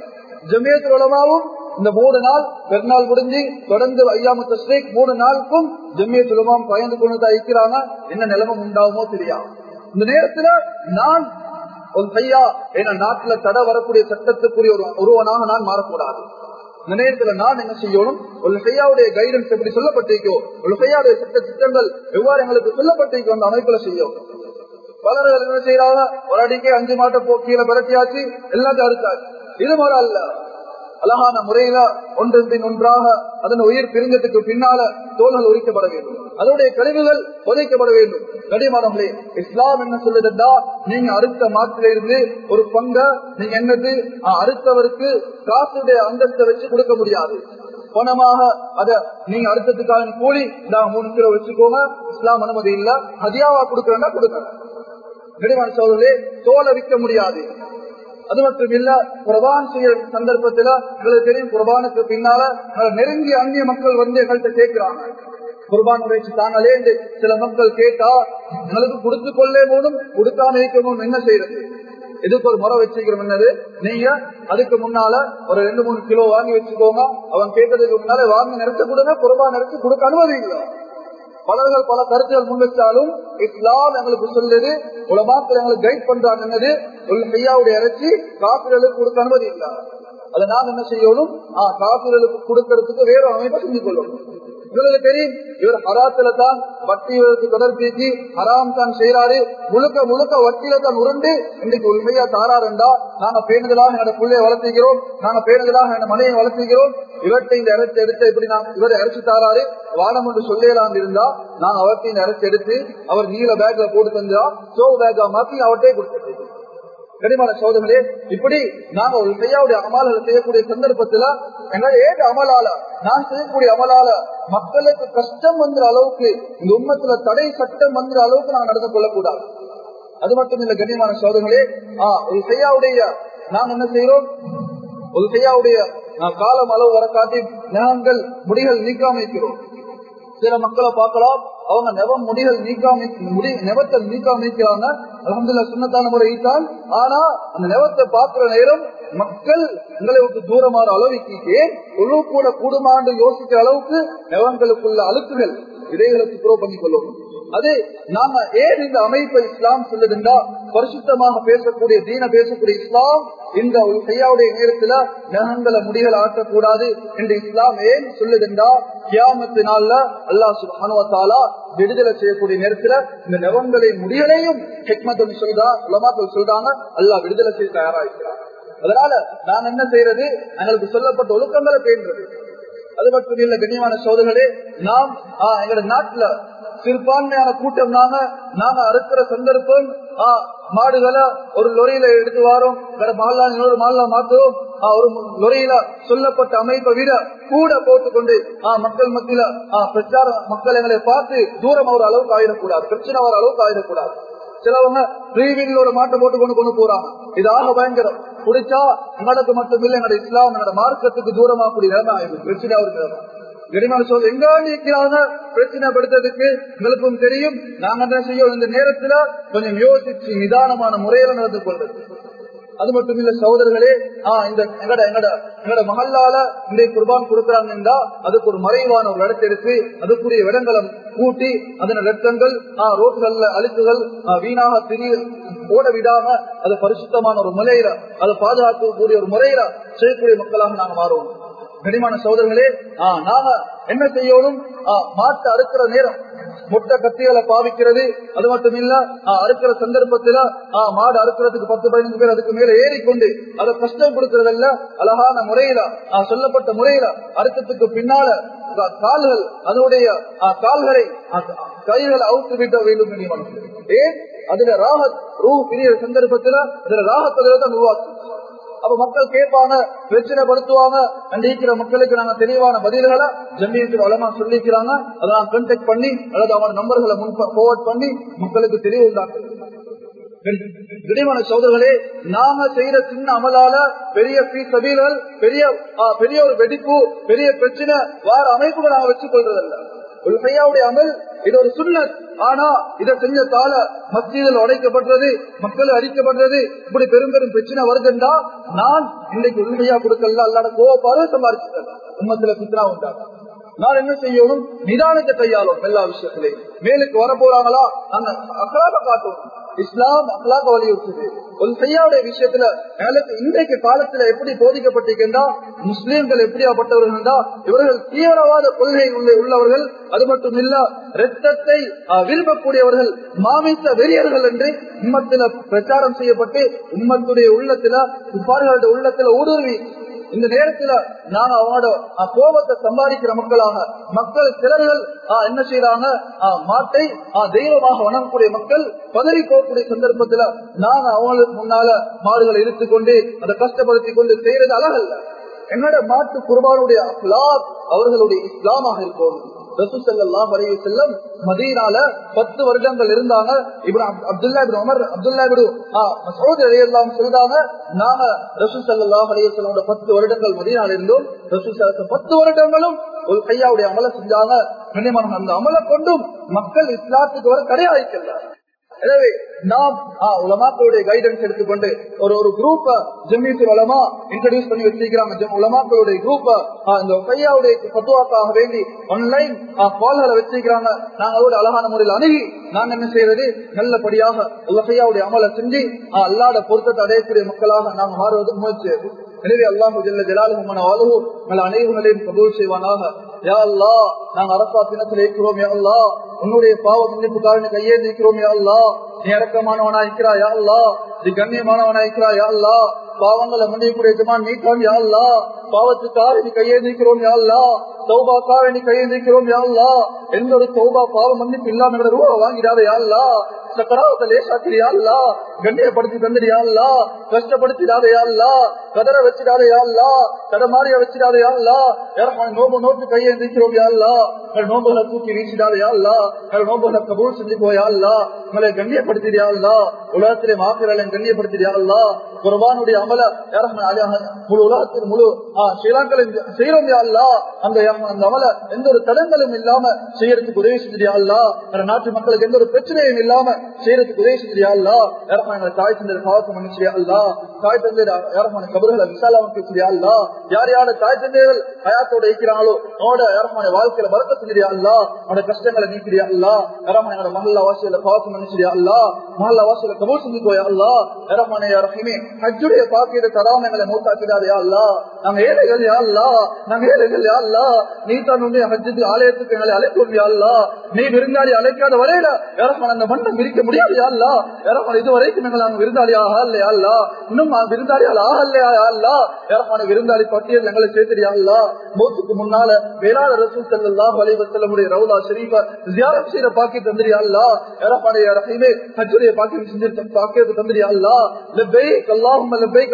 ஜமியத் உலமாவும் இந்த மூணு நாள் பெருநாள் முடிஞ்சு தொடர்ந்து ஐயாம தஸ்ரீக் மூணு நாளுக்கும் ஜம்மியத் உலமாவும் பயந்து கொண்டு இருக்கிறாங்க என்ன நிலைமை உண்டாகுமோ தெரியாது இந்த நேரத்துல நான் ஒரு கையா என நாட்டுல தடை வரக்கூடிய சட்டத்துக்குரிய ஒரு ஒருவனாக நான் மாறக்கூடாது இந்த நேரத்துல நான் என்ன செய்யணும் ஒரு கையாவுடைய கைடன்ஸ் எப்படி சொல்லப்பட்டிருக்கோ ஒரு கையாவுடைய சட்ட திட்டங்கள் எவ்வாறு எங்களுக்கு சொல்லப்பட்டிருக்கோ அந்த அமைப்புல செய்யும் பலர்கள் என்ன செய்யறாங்க ஒரு அடிக்கே அஞ்சு மாட்ட போக்கியில பிறட்டியாச்சு எல்லாத்தையும் அறுத்தாச்சு இது முறை அல்ல அழகான முறையில ஒன்றின் பின் ஒன்றாக அதன் உயிர் பிரிஞ்சதுக்கு பின்னால தோள்கள் உரிக்கப்பட வேண்டும் அதனுடைய கழிவுகள் புதைக்கப்பட வேண்டும் கடிமானங்களே இஸ்லாம் என்ன சொல்லுதுண்டா நீங்க அறுத்த மாட்டில இருந்து ஒரு பங்க நீங்க என்னது அறுத்தவருக்கு காசுடைய அந்தஸ்தை வச்சு கொடுக்க முடியாது பணமாக அத நீங்க அறுத்ததுக்காக கூலி நான் மூணு கிலோ வச்சுக்கோங்க இஸ்லாம் அனுமதி இல்ல ஹதியாவா கொடுக்கறா கொடுக்கறேன் கடிமான சோழர்களே தோலை விற்க முடியாது அது மட்டும் இல்ல குரபான் செய்ய சந்தர்ப்பத்துல எங்களுக்கு தெரியும் குரபானுக்கு பின்னால நெருங்கிய அந்நிய மக்கள் வந்து எங்கள்கிட்ட கேட்கிறாங்க குர்பான் உரைச்சு தாங்களே சில மக்கள் கேட்டா எங்களுக்கு கொடுத்து கொள்ளே போதும் கொடுக்காம இருக்கணும் என்ன செய்யறது இதுக்கு ஒரு முறை வச்சுக்கிறோம் என்னது நீங்க அதுக்கு முன்னால ஒரு ரெண்டு மூணு கிலோ வாங்கி வச்சுக்கோங்க அவன் கேட்டதுக்கு முன்னால வாங்கி நிறுத்த கொடுங்க குர்பான் நிறுத்தி கொடுக்க அனுமதி இல்லை பலர்கள் பல கருத்துகள் முன்வச்சாலும் இஸ்லாம் எங்களுக்கு சொல்லுது உலமாக்கள் எங்களுக்கு கைட் பண்றாங்க என்னது கையாவுடைய இறைச்சி காப்பிரலுக்கு கொடுக்க அனுமதி இல்லை அதை நாம் என்ன செய்யணும் காப்பிரலுக்கு கொடுக்கறதுக்கு வேற அமைப்பை செஞ்சு கொள்ளணும் இவருக்கு தெரியும் இவர் ஹராத்துல தான் வட்டி இவருக்கு தொடர் பேசி ஹராம் தான் செய்யறாரு முழுக்க முழுக்க வட்டியில தான் உருண்டு இன்னைக்கு உண்மையா தாராருண்டா நாங்க பேணுதலாக என்னோட பிள்ளைய வளர்த்துக்கிறோம் நாங்க பேணுதலாக என்னோட மனையை வளர்த்துக்கிறோம் இவர்கிட்ட இந்த இறைச்சி எடுத்து இப்படி நான் இவர் இறைச்சி தாராரு வானம் என்று சொல்லலாம் இருந்தா நாங்க அவர்கிட்ட இந்த இறைச்சி எடுத்து அவர் நீல பேக்ல போட்டு தந்தா சோ பேக்கா மாத்தி அவர்கிட்டே கொடுத்துட்டு கனிமான சோதர்களே இப்படி நாங்க ஒரு செய்யாவுடைய அமலால செய்யக்கூடிய சந்தர்ப்பத்துல எங்களை ஏது அமலால நான் செய்யக்கூடிய அமலால மக்களுக்கு கஷ்டம் வந்துற அளவுக்கு இந்த உண்மத்துல தடை சட்டம் வந்துற அளவுக்கு நாங்க நடந்து கொள்ளக்கூடாது அது மட்டும் இல்ல கண்ணியமான சோதர்களே ஆஹ் ஒரு செய்யாவுடைய நாங்க என்ன செய்யறோம் ஒரு செய்யாவுடைய காலம் அளவு வர காட்டி நகங்கள் முடிகள் நீக்காம இருக்கிறோம் சில மக்களை பார்க்கலாம் அவங்க நெவம் முடிகள் நீக்காம முடி நெவத்தை நீக்காம நீக்கிறாங்க அலமதுல்ல சுண்ணத்தான முறை ஈத்தான் ஆனா அந்த நெவத்தை பார்க்கிற நேரம் மக்கள் எங்களை விட்டு தூரமான அளவுக்கு உழவு கூட கூடுமாண்டு யோசிக்கிற அளவுக்கு நெவங்களுக்குள்ள அழுக்குகள் இதைகளுக்கு துரோகம் பண்ணி கொள்ளும் அது நாம ஏன் இந்த அமைப்பை இஸ்லாம் சொல்லுதுண்டா பரிசுத்தமாக பேசக்கூடிய தீன பேசக்கூடிய இஸ்லாம் இந்த ஒரு கையாவுடைய நேரத்துல நகங்களை முடிகள் ஆற்றக்கூடாது என்று இஸ்லாம் ஏன் சொல்லுதுண்டா கியாமத்து நாள்ல அல்லா சுபானுவத்தாலா விடுதலை செய்யக்கூடிய நேரத்துல இந்த நெவங்களை முடிகளையும் ஹெக்மத் சொல்றா உலமாக்கள் சொல்றாங்க அல்லா விடுதலை செய்ய தயாராகிறார் அதனால நான் என்ன செய்யறது எங்களுக்கு சொல்லப்பட்ட ஒழுக்கங்களை பேசுறது அது மட்டும் இல்ல கண்ணியமான சோதர்களே நாம் எங்களோட நாட்டுல சிறுபான்மையான கூட்டம் நாங்க நாங்க அறுக்கிற சந்தர்ப்பம் மாடுகளை ஒரு லொரியில எடுத்து வாரோம் வேற மாலா இன்னொரு மாலா மாத்துவோம் ஒரு லொரியில சொல்லப்பட்ட அமைப்பை விட கூட போட்டுக்கொண்டு மக்கள் மத்தியில பிரச்சார மக்கள் எங்களை பார்த்து தூரம் ஒரு அளவுக்கு ஆயிடக்கூடாது பிரச்சனை வர அளவுக்கு ஆயிடக்கூடாது சிலவங்க ப்ரீவிங்ல ஒரு மாட்டை போட்டு கொண்டு கொண்டு போறாங்க இதாக பயங்கரம் குடிச்சா எங்களுக்கு மட்டும் இல்லை எங்களோட இஸ்லாம் எங்களோட மார்க்கத்துக்கு தூரமா கூடிய நிலைமை ஆயிடும் பிரச்சனை ஒரு நிலைமை கனிமான சொல் எங்க நிற்கிறாங்க பிரச்சனை படுத்ததுக்கு எங்களுக்கும் தெரியும் நாங்க என்ன செய்யும் இந்த நேரத்துல கொஞ்சம் யோசிச்சு நிதானமான முறையில நடந்து கொள்றது அது மட்டும் இல்ல சகோதரர்களே ஆஹ் இந்த எங்கட எங்கட எங்கட மகல்லால இந்த குர்பான் கொடுக்கறாங்கன்னா அதுக்கு ஒரு மறைவான ஒரு இடத்தை எடுத்து அதுக்குரிய இடங்களை கூட்டி அதன ரத்தங்கள் ரோட்டுகள்ல அழுக்குகள் வீணாக திரி ஓட விடாம அது பரிசுத்தமான ஒரு முறையில அதை பாதுகாக்கக்கூடிய ஒரு முறையில செய்யக்கூடிய மக்களாக நாங்க மாறுவோம் கனிமான சோதரர்களே நாம என்ன செய்யணும் மாட்டு அறுக்கிற நேரம் முட்டை கத்திகளை பாவிக்கிறது அது மட்டும் இல்ல அறுக்கிற சந்தர்ப்பத்துல மாடு அறுக்கிறதுக்கு பத்து பதினஞ்சு பேர் அதுக்கு மேல ஏறிக்கொண்டு அதை கஷ்டம் கொடுக்கறதல்ல அழகான முறையில சொல்லப்பட்ட முறையில அறுக்கத்துக்கு பின்னால கால்கள் அதனுடைய கால்களை கைகளை அவுத்து விட்ட வேண்டும் ஏன் அதுல ராகத் ரூ பிரிய சந்தர்ப்பத்துல அதுல ராகத்துல தான் உருவாக்கும் அப்ப மக்கள் கேட்பாங்க பிரச்சனைப்படுத்துவாங்க கண்டிக்கிற மக்களுக்கு நாங்க தெளிவான பதில்களை ஜம்மியத்தில் வளமா சொல்லிக்கிறாங்க அதை நான் கண்டெக்ட் பண்ணி அல்லது அவன் நம்பர்களை முன் போர்வர்ட் பண்ணி மக்களுக்கு தெளிவு உண்டாக்குறது திடீமான சோதர்களே நாம செய்யற சின்ன அமலால பெரிய சபீல்கள் பெரிய பெரிய ஒரு வெடிப்பு பெரிய பிரச்சனை வார அமைப்புகள் நாங்க வச்சுக் கொள்றதல்ல ஒரு கையாவுடைய அமல் இது ஒரு சுண்ணத் ஆனா இதை செஞ்சதால மத்தியில் உடைக்கப்படுறது மக்கள் அடிக்கப்படுறது இப்படி பெரும் பெரும் பிரச்சனை வருதுண்டா நான் இன்னைக்கு உண்மையா கொடுக்கல அல்லாட கோவப்பாரு சம்பாதிச்சுட்டேன் உண்மத்துல பித்னா உண்டாங்க நான் என்ன செய்யணும் நிதானத்தை கையாளும் எல்லா விஷயத்திலையும் மேலுக்கு வர போறாங்களா நாங்க அக்கலாக காட்டும் இஸ்லாம் அக்கலாக வலியுறுத்துது ஒரு செய்யாவுடைய விஷயத்துல எனக்கு இன்றைக்கு காலத்துல எப்படி போதிக்கப்பட்டிருக்கின்றா முஸ்லீம்கள் எப்படியாப்பட்டவர்கள் இவர்கள் தீவிரவாத கொள்கை உள்ளவர்கள் அது மட்டும் இல்ல ரத்தத்தை விரும்பக்கூடியவர்கள் மாமிச வெறியர்கள் என்று உம்மத்தில பிரச்சாரம் செய்யப்பட்டு உம்மத்துடைய உள்ளத்துல துப்பார்களுடைய உள்ளத்துல ஊடுருவி இந்த நேரத்துல நாங்க அவனோட கோபத்தை சம்பாதிக்கிற மக்களாக மக்கள் சிலர்கள் என்ன செய்யறாங்க மாட்டை தெய்வமாக வணங்கக்கூடிய மக்கள் பதவி போகக்கூடிய சந்தர்ப்பத்துல நாங்க அவங்களுக்கு முன்னால மாடுகளை இழுத்து கொண்டு அதை கஷ்டப்படுத்தி கொண்டு செய்யறது அழகல்ல என்னோட மாட்டு குர்பானுடைய அஹ்லாக் அவர்களுடைய இஸ்லாமாக இருக்கும் செல்லம் மதீனால பத்து வருடங்கள் இருந்தாங்க அப்துல்லா உமர் அப்துல்லா எல்லாம் சொல்றாங்க நாங்க ரசூ சல்லா அலையுடைய பத்து வருடங்கள் மதீனால இருந்தோம் ரசூ பத்து வருடங்களும் ஒரு கையாவுடைய அமலை செஞ்சாங்க அந்த அமலை கொண்டும் மக்கள் இஸ்லாத்துக்கு வர கிடையாது எனவே நாம் உலமாக்களுடைய கைடன்ஸ் எடுத்துக்கொண்டு ஒரு ஒரு குரூப்ப ஜமீத்து உலமா இன்ட்ரடியூஸ் பண்ணி வச்சிருக்கிறாங்க உலமாக்களுடைய குரூப்ப இந்த கையாவுடைய பத்துவாக்காக வேண்டி ஆன்லைன் கால்களை வச்சிருக்கிறாங்க நாங்க அதோட அழகான முறையில் அணுகி நாங்க என்ன செய்யறது நல்லபடியாக உலகையாவுடைய அமலை செஞ்சு அல்லாத பொருத்தத்தை அடையக்கூடிய மக்களாக நாங்க மாறுவது முயற்சி எனவே அல்லாஹு ஜல்ல ஜலாலுமான வாழ்வு நல்ல அனைவர்களையும் கபூல் செய்வானாக யா அல்லா நாங்க அரசா தினத்தில் இருக்கிறோம் யா அல்லா உன்னுடைய பாவ மன்னிப்புக்காக கையேந்தி இருக்கிறோம் யா அல்லா நீ இறக்கமானவனா இருக்கிறா யா அல்லா நீ கண்ணியமானவனா இருக்கிறா யா அல்லா பாவங்களை மன்னிக்கூடிய ஜமான் நீக்காம் யா அல்லா பாவத்துக்காக நீ கையேந்திக்கிறோம் யா அல்லா சௌபாக்காக நீ கையேந்திக்கிறோம் யா அல்லா எந்த ஒரு சௌபா பாவ மன்னிப்பு இல்லாம ரூபா வாங்கிடாத யா அல்லா சக்கராவத்தை லேசாக்கிறியா அல்லா கண்ணியப்படுத்தி தந்துடியா அல்லா கஷ்டப்படுத்திடாதையா அல்லா கதற வச்சிடாதையா அல்லா கடமாறிய வச்சிடாதையா அல்லா நோம்பு நோட்டு கையை எந்திக்கிறோம் யா அல்லா நோம்புகளை தூக்கி வீசிடாதையா அல்லா நோம்புகளை கபூல் செஞ்சு போயா அல்லா உங்களை கண்ணியப்படுத்திடியா அல்லா உலகத்திலே மாப்பிரலை கண்ணியப்படுத்திடியா அல்லா குர்பானுடைய அமல முழு உலகத்தில் முழு ஸ்ரீலங்கலின் செய்யறோம் யா அல்லா அந்த அந்த அமல எந்த ஒரு தடங்களும் இல்லாம செய்யறதுக்கு உதவி செஞ்சிடியா அல்லா நாட்டு மக்களுக்கு எந்த ஒரு பிரச்சனையும் இல்லாம செய்யறதுக்கு உதவி செஞ்சியா அல்லா யாரமான தாய் தந்தை பாவத்தை மன்னிச்சியா அல்லா தாய் தந்தை யாரமான கபர்களை விசாலாம செய்யா அல்லா யார் யார தாய் தந்தைகள் ஹயாத்தோட இருக்கிறாங்களோ அவனோட யாரமான வாழ்க்கையில வரக்க செஞ்சியா அல்லா அவனோட கஷ்டங்களை நீக்கிறியா அல்லா யாரமான மஹல்லா வாசியில பாவத்தை மன்னிச்சியா அல்லா மஹல்லா வாசியில கபூர் செஞ்சு போயா அல்லா யாரமான யாரமே ஹஜ்ஜுடைய பாக்கியத்தை தராம எங்களை மூத்தாக்கிறாரு யா அல்லா நாங்க ஏழைகள் யா அல்லா நாங்க ஏழைகள் யா அல்லா நீ தான் உன்னுடைய ஹஜ்ஜுக்கு ஆலயத்துக்கு எங்களை அழைப்போம் யா அல்லா நீ விருந்தாளி அழைக்காத வரையில யாரமான அந்த மண்ணம் பிரிக்க முடியாது யாருலா யாரமான இது வரைக்கும் எங்களை நாங்க விருந்தாளி ஆகலையா அல்லா இன்னும் விருந்தாளியால் ஆகலையா அல்லா யாரமான விருந்தாளி பட்டியல் எங்களை சேர்த்துறியா அல்லா மோத்துக்கு முன்னால வேளாண் ரசூ செல்லா வலைவத்தலமுடைய ரவுலா ஷரீஃபா ஜியாரம் செய்யற பாக்கி தந்திரியா அல்லா யாரமான ரஹீமே ஹஜ்ஜுடைய பாக்கி செஞ்சு பாக்கியத்தை தந்திரியா அல்லா லெப்பைக் அல்லாஹும் லெப்பைக்